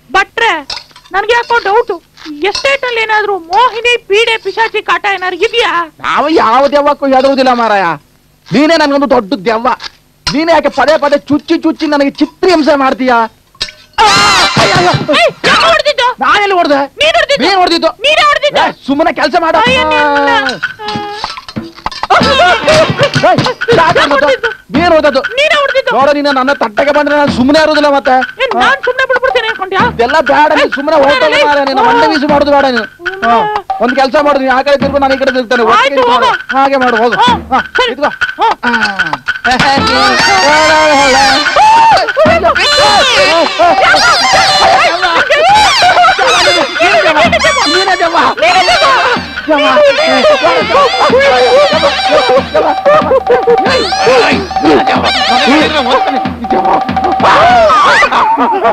ಭಟ್ರೆ ನನ್ಗೆ ಯಾಕೋ ಡೌಟು ಎಸ್ಟೇಟ್ ಅಲ್ಲಿ ಏನಾದ್ರು ಮೋಹಿನಿ ಪೀಡೆ ಪಿಶಾಚಿ ಕಾಟ ಏನಾದ್ರು ಇದೆಯಾ ನಾವು ಯಾವ ದೆವ್ವಕ್ಕೂ ಹೆದರುವುದಿಲ್ಲ ಮಾರಾಯ ನೀನೇ ನನ್ಗೊಂದು ದೊಡ್ಡ ದೆವ್ವ ನೀನೇ ಯಾಕೆ ಪದೇ ಪದೇ ಚುಚ್ಚಿ ಚುಚ್ಚಿ ನನಗೆ ಚಿತ್ರಹಿಂಸೆ ಮಾಡ್ತೀಯಾ ಆ, ಅಯ್ಯ, ಅಯ್ಯ. ಹೊಡೆದಿದ್ದು ನಾ ಎಲ್ಲಿ ಹೊಡೆದೆ ನೀನ್ ಹೊಡೆದಿದ್ದು ನೀನ್ ಹೊಡೆದಿದ್ದು ನೀನೇ ಹೊಡೆದಿದ್ದು ಸುಮ್ಮನೆ ಕೆಲಸ ಮಾಡ ಅಯ್ಯ, ನಿನ್ನ- ನೀನ್ ಹೊಡೆದದ್ದು ನೀನೇ ಹೊಡೆದಿದ್ದು ನೋಡ ನೀನು ನನ್ನ ತಟ್ಟೆಗೆ ಬಂದ್ರೆ ನಾನು ಸುಮ್ಮನೆ ಇರೋದಿಲ್ಲ ಮತ್ತೆ ಏನ್ ನಾನ್ ಸುಮ್ನೆ ಬಿಡ್ಬಿಡ್ತೇನೆ ಅನ್ಕೊಂಡ್ಯಾ ಇದೆಲ್ಲ ಬೇಡ ನೀನು ಸುಮ್ಮನೆ ಹೋಗ್ತಾನೆ ಮಾರ ನೀನು ಮಂಡೆ ಬೀಸು ಮಾಡುದು ಬೇಡ ನೀನು ಹಾ, ಒಂದ್ ಕೆಲಸ ಮಾಡು ನೀನು ಆ ಕಡೆ ತಿರ್ಗು ನಾನು ಈ ಕಡೆ ತಿರ್ತಾನೆ ಆಯ್ತು, ಹೋಗು. ಹಾಗೆ ಮಾಡು ಹೋಗು ಹಾ, ಹಾ, ಸರಿ. ಇದ್ಕೋ. ಹಾ. ಆ.